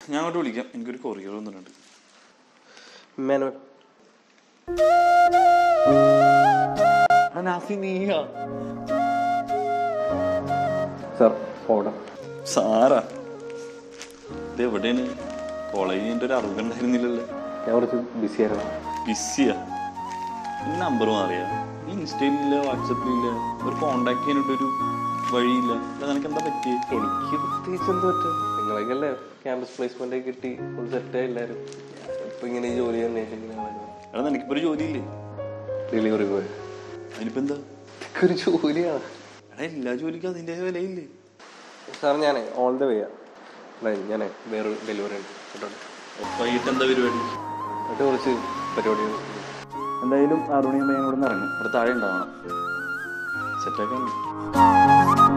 ഞാൻ അങ്ങോട്ട് വിളിക്കാം എനിക്കൊരു കൊറിയർ വന്നിട്ടുണ്ട് മാനുവൽ നാസി നീയാ സാർ ഓർഡർ സാറാ ഇത് എവിടെയാണ് കോളേജിന്റെ ഒരു അറിവുണ്ടായിരുന്നില്ലല്ലോ ഞാൻ കുറച്ച് ബിസി ആയിരുന്നു ബിസിയാ ഈ നമ്പർ മാറിയാ ഈ ഇൻസ്റ്റയിലില്ല വാട്സപ്പിലില്ല ഒരു കോണ്ടാക്ട് ചെയ്യാനായിട്ടൊരു വഴിയില്ല അല്ല നിനക്ക് എന്താ പറ്റിയേ എനിക്ക് പ്രത്യേകിച്ച് എന്ത് പറ്റും നിങ്ങളൊക്കെ അല്ലേ ക്യാമ്പസ് പ്ലേസ്മെന്റ് ഒക്കെ കിട്ടി ഫുൾ സെറ്റ് എല്ലാവരും ഇപ്പൊ ഇങ്ങനെ ഈ ജോലി തന്നെ എടാ നിനക്കിപ്പോ ഒരു ജോലിയില്ലേ ഡെലിവറി ബോയ് അതിനിപ്പോ എന്താ ഇതൊക്കെ ഒരു ജോലിയാണ് എടാ എല്ലാ ജോലിക്കും അതിന്റെ വിലയില്ലേ സാർ ഞാനേ ഓൾ ദ വേ ഞാനേ വേറൊരു ഡെലിവറി ഉണ്ട് കേട്ടോ വൈകിട്ട് എന്താ പരിപാടി എന്നിട്ട് കുറച്ച് പരിപാടികൾ എന്തായാലും ആറ് മണിയാകുമ്പോൾ ഞാൻ ഇവിടെ നിന്ന് ഇറങ്ങും ഇവിടെ താഴെ ഉണ്ടാവണം സെറ്റാക്കാൻ